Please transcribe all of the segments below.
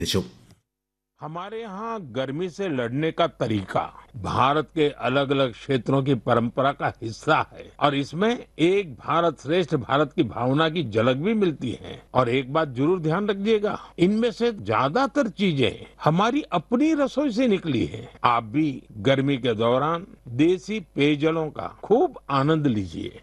അറിയിച്ചു हमारे यहाँ गर्मी से लड़ने का तरीका भारत के अलग अलग क्षेत्रों की परंपरा का हिस्सा है और इसमें एक भारत श्रेष्ठ भारत की भावना की झलक भी मिलती है और एक बात जरूर ध्यान रखिएगा इनमें से ज्यादातर चीजें हमारी अपनी रसोई से निकली है आप भी गर्मी के दौरान देसी पेयजलों का खूब आनंद लीजिए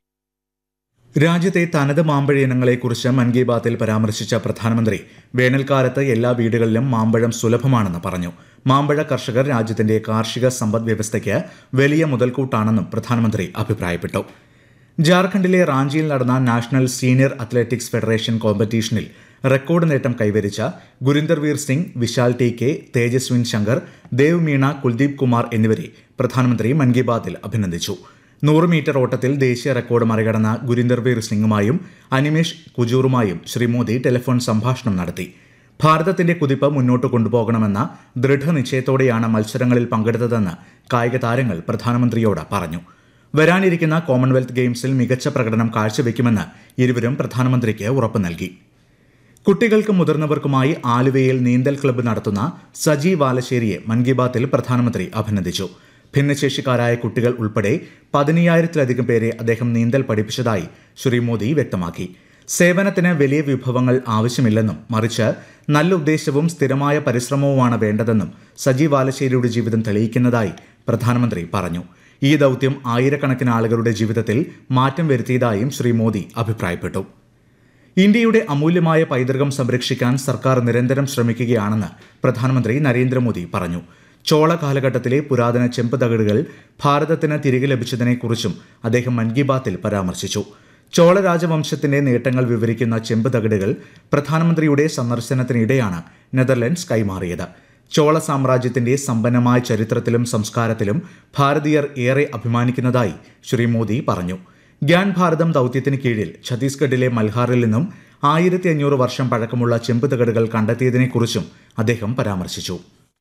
രാജ്യത്തെ തനത് മാമ്പഴ ഇനങ്ങളെക്കുറിച്ച് മൻ കി ബാത്തിൽ പരാമർശിച്ച പ്രധാനമന്ത്രി വേനൽക്കാലത്ത് എല്ലാ വീടുകളിലും മാമ്പഴം സുലഭമാണെന്ന് പറഞ്ഞു മാമ്പഴ കർഷകർ രാജ്യത്തിന്റെ കാർഷിക സമ്പദ് വ്യവസ്ഥയ്ക്ക് വലിയ മുതൽക്കൂട്ടാണെന്നും പ്രധാനമന്ത്രി അഭിപ്രായപ്പെട്ടു ജാർഖണ്ഡിലെ റാഞ്ചിയിൽ നടന്ന നാഷണൽ സീനിയർ അത്ലറ്റിക്സ് ഫെഡറേഷൻ കോമ്പറ്റീഷനിൽ റെക്കോർഡ് നേട്ടം കൈവരിച്ച ഗുരിന്ദർവീർ സിംഗ് വിശാൽ ടി കെ തേജസ്വിൻ ശങ്കർ ദേവ് മീണ കുൽദീപ് കുമാർ എന്നിവരെ പ്രധാനമന്ത്രി മൻ കി ബാത്തിൽ അഭിനന്ദിച്ചു നൂറ് മീറ്റർ ഓട്ടത്തിൽ ദേശീയ റെക്കോർഡ് മറികടന്ന ഗുരിന്ദർവീർ സിംഗുമായും അനിമേഷ് കുജൂറുമായും ശ്രീ മോദി ടെലിഫോൺ സംഭാഷണം നടത്തി ഭാരതത്തിന്റെ കുതിപ്പ് മുന്നോട്ട് കൊണ്ടുപോകണമെന്ന ദൃഢനിശ്ചയത്തോടെയാണ് മത്സരങ്ങളിൽ പങ്കെടുത്തതെന്ന് കായിക താരങ്ങൾ പ്രധാനമന്ത്രിയോട് പറഞ്ഞു വരാനിരിക്കുന്ന കോമൺവെൽത്ത് ഗെയിംസിൽ മികച്ച പ്രകടനം കാഴ്ചവെക്കുമെന്ന് ഇരുവരും പ്രധാനമന്ത്രിക്ക് ഉറപ്പ് നൽകി കുട്ടികൾക്കും മുതിർന്നവർക്കുമായി ആലുവയിൽ നീന്തൽ ക്ലബ്ബ് നടത്തുന്ന സജി വാലശ്ശേരിയെ മൻ കി ബാത്തിൽ പ്രധാനമന്ത്രി അഭിനന്ദിച്ചു ഭിന്നശേഷിക്കാരായ കുട്ടികൾ ഉൾപ്പെടെ പതിനയ്യായിരത്തിലധികം പേരെ അദ്ദേഹം നീന്തൽ പഠിപ്പിച്ചതായി ശ്രീ മോദി വ്യക്തമാക്കി സേവനത്തിന് വലിയ വിഭവങ്ങൾ ആവശ്യമില്ലെന്നും മറിച്ച് നല്ല ഉദ്ദേശവും സ്ഥിരമായ പരിശ്രമവുമാണ് വേണ്ടതെന്നും സജി വാലശ്ശേരിയുടെ ജീവിതം തെളിയിക്കുന്നതായി പ്രധാനമന്ത്രി പറഞ്ഞു ഈ ദൗത്യം ആയിരക്കണക്കിന് ആളുകളുടെ ജീവിതത്തിൽ മാറ്റം വരുത്തിയതായും ശ്രീ മോദി അഭിപ്രായപ്പെട്ടു ഇന്ത്യയുടെ അമൂല്യമായ പൈതൃകം സംരക്ഷിക്കാൻ സർക്കാർ നിരന്തരം ശ്രമിക്കുകയാണെന്ന് പ്രധാനമന്ത്രി നരേന്ദ്രമോദി പറഞ്ഞു ചോള കാലഘട്ടത്തിലെ പുരാതന ചെമ്പ് തകിടുകൾ ഭാരതത്തിന് തിരികെ ലഭിച്ചതിനെക്കുറിച്ചും അദ്ദേഹം മൻ കി ബാത്തിൽ പരാമർശിച്ചു ചോള രാജവംശത്തിന്റെ നേട്ടങ്ങൾ വിവരിക്കുന്ന ചെമ്പ് തകിടുകൾ പ്രധാനമന്ത്രിയുടെ സന്ദർശനത്തിനിടെയാണ് നെതർലൻഡ്സ് കൈമാറിയത് ചോള സാമ്രാജ്യത്തിന്റെ സമ്പന്നമായ ചരിത്രത്തിലും സംസ്കാരത്തിലും ഭാരതീയർ ഏറെ അഭിമാനിക്കുന്നതായി ശ്രീ മോദി പറഞ്ഞു ഗ്യാൻ ഭാരതം ദൗത്യത്തിന് കീഴിൽ ഛത്തീസ്ഗഡിലെ മൽഹാറിൽ നിന്നും ആയിരത്തി അഞ്ഞൂറ് വർഷം പഴക്കമുള്ള ചെമ്പ് തകിടുകൾ കണ്ടെത്തിയതിനെക്കുറിച്ചും അദ്ദേഹം പരാമർശിച്ചു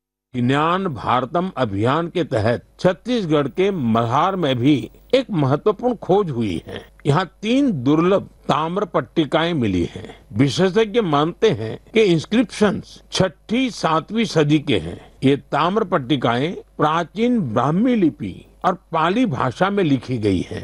ज्ञान भारतम अभियान के तहत छत्तीसगढ़ के मल्हार में भी एक महत्वपूर्ण खोज हुई है यहाँ तीन दुर्लभ ताम्र पट्टिकाएं मिली हैं। विशेषज्ञ मानते हैं कि इंस्क्रिप्शंस छठी सातवीं सदी के हैं ये ताम्र पट्टिकाएं प्राचीन ब्राह्मी लिपि और पाली भाषा में लिखी गई हैं।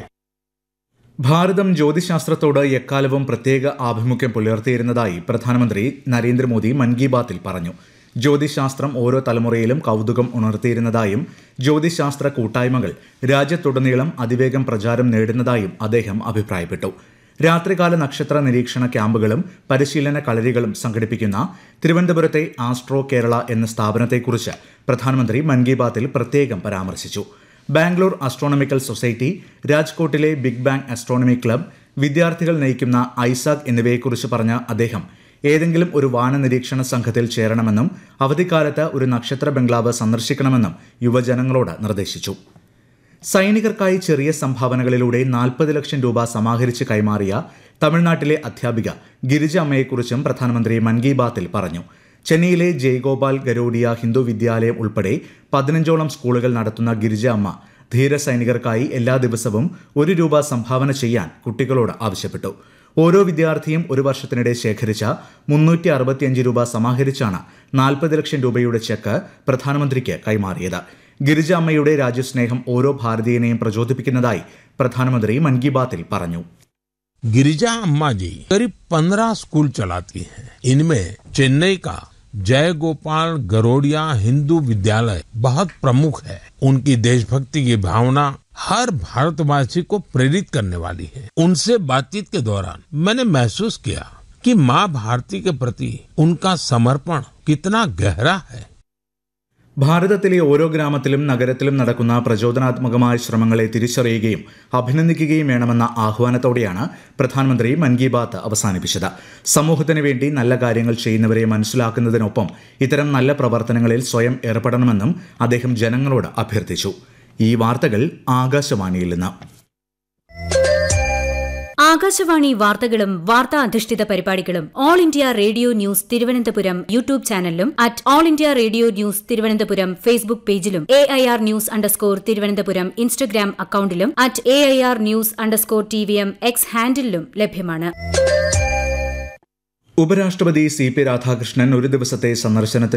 ഭാരതം ജ്യോതിശാസ്ത്രത്തോട് എക്കാലവും പ്രത്യേക ആഭിമുഖ്യം പുലർത്തിയിരുന്നതായി പ്രധാനമന്ത്രി നരേന്ദ്രമോദി മൻ കി ബാത്തിൽ പറഞ്ഞു ജ്യോതിശാസ്ത്രം ഓരോ തലമുറയിലും കൗതുകം ഉണർത്തിയിരുന്നതായും ജ്യോതിശാസ്ത്ര കൂട്ടായ്മകൾ രാജ്യത്തുടനീളം അതിവേഗം പ്രചാരം നേടുന്നതായും അദ്ദേഹം അഭിപ്രായപ്പെട്ടു രാത്രികാല നക്ഷത്ര നിരീക്ഷണ ക്യാമ്പുകളും പരിശീലന കളരികളും സംഘടിപ്പിക്കുന്ന തിരുവനന്തപുരത്തെ ആസ്ട്രോ കേരള എന്ന സ്ഥാപനത്തെക്കുറിച്ച് പ്രധാനമന്ത്രി മൻ കി ബാത്തിൽ പ്രത്യേകം പരാമർശിച്ചു ബാംഗ്ലൂർ അസ്ട്രോണമിക്കൽ സൊസൈറ്റി രാജ്കോട്ടിലെ ബിഗ് ബാങ് അസ്ട്രോണമി ക്ലബ് വിദ്യാർത്ഥികൾ നയിക്കുന്ന ഐസാക് എന്നിവയെക്കുറിച്ച് പറഞ്ഞ അദ്ദേഹം ഏതെങ്കിലും ഒരു വാന നിരീക്ഷണ സംഘത്തിൽ ചേരണമെന്നും അവധിക്കാലത്ത് ഒരു നക്ഷത്ര ബംഗ്ലാവ് സന്ദർശിക്കണമെന്നും യുവജനങ്ങളോട് നിർദ്ദേശിച്ചു സൈനികർക്കായി ചെറിയ സംഭാവനകളിലൂടെ നാൽപ്പത് ലക്ഷം രൂപ സമാഹരിച്ച് കൈമാറിയ തമിഴ്നാട്ടിലെ അധ്യാപിക ഗിരിജ അമ്മയെക്കുറിച്ചും പ്രധാനമന്ത്രി മൻ കി ബാത്തിൽ പറഞ്ഞു ചെന്നൈയിലെ ജയ്ഗോപാൽ ഗരോഡിയ ഹിന്ദു വിദ്യാലയം ഉൾപ്പെടെ പതിനഞ്ചോളം സ്കൂളുകൾ നടത്തുന്ന ഗിരിജ അമ്മ ധീര സൈനികർക്കായി എല്ലാ ദിവസവും ഒരു രൂപ സംഭാവന ചെയ്യാൻ കുട്ടികളോട് ആവശ്യപ്പെട്ടു ഓരോ വിദ്യാർത്ഥിയും ഒരു വർഷത്തിനിടെ ശേഖരിച്ച മുന്നൂറ്റി അറുപത്തിയഞ്ച് രൂപ സമാഹരിച്ചാണ് നാൽപ്പത് ലക്ഷം രൂപയുടെ ചെക്ക് പ്രധാനമന്ത്രിക്ക് കൈമാറിയത് ഗിരിജ അമ്മയുടെ രാജ്യസ്നേഹം ഓരോ ഭാരതീയനെയും പ്രചോദിപ്പിക്കുന്നതായി പ്രധാനമന്ത്രി മൻ കി ബാത്തിൽ പറഞ്ഞു गिरिजा अम्मा जी करीब पंद्रह स्कूल चलाती हैं इनमें चेन्नई का जय गोपाल गरोडिया हिंदू विद्यालय बहुत प्रमुख है उनकी देशभक्ति की भावना हर भारतवासी को प्रेरित करने वाली है उनसे बातचीत के दौरान मैंने महसूस किया कि माँ भारती के प्रति उनका समर्पण कितना गहरा है ഭാരതത്തിലെ ഓരോ ഗ്രാമത്തിലും നഗരത്തിലും നടക്കുന്ന പ്രചോദനാത്മകമായ ശ്രമങ്ങളെ തിരിച്ചറിയുകയും അഭിനന്ദിക്കുകയും വേണമെന്ന ആഹ്വാനത്തോടെയാണ് പ്രധാനമന്ത്രി മൻ കി ബാത്ത് അവസാനിപ്പിച്ചത് സമൂഹത്തിന് വേണ്ടി നല്ല കാര്യങ്ങൾ ചെയ്യുന്നവരെ മനസ്സിലാക്കുന്നതിനൊപ്പം ഇത്തരം നല്ല പ്രവർത്തനങ്ങളിൽ സ്വയം ഏർപ്പെടണമെന്നും അദ്ദേഹം ജനങ്ങളോട് അഭ്യർത്ഥിച്ചു ഈ വാർത്തകൾ ആകാശവാണിയിൽ നിന്ന് ആകാശവാണി വാർത്തകളും വാർത്താ അധിഷ്ഠിത പരിപാടികളും All India Radio news Thiruvananthapuram YouTube ചാനലിലും at All India Radio news Thiruvananthapuram Facebook പേജിലും A I R news underscore Thiruvananthapuram Instagram അക്കൌണ്ടിലും at A I R news underscore T V M X ഹാൻഡിലും ലഭ്യമാണ് ഉപരാഷ്ട്രപതി സി പി രാധാകൃഷ്ണൻ ഒരു ദിവസത്തെ സന്ദർശനത്തിന്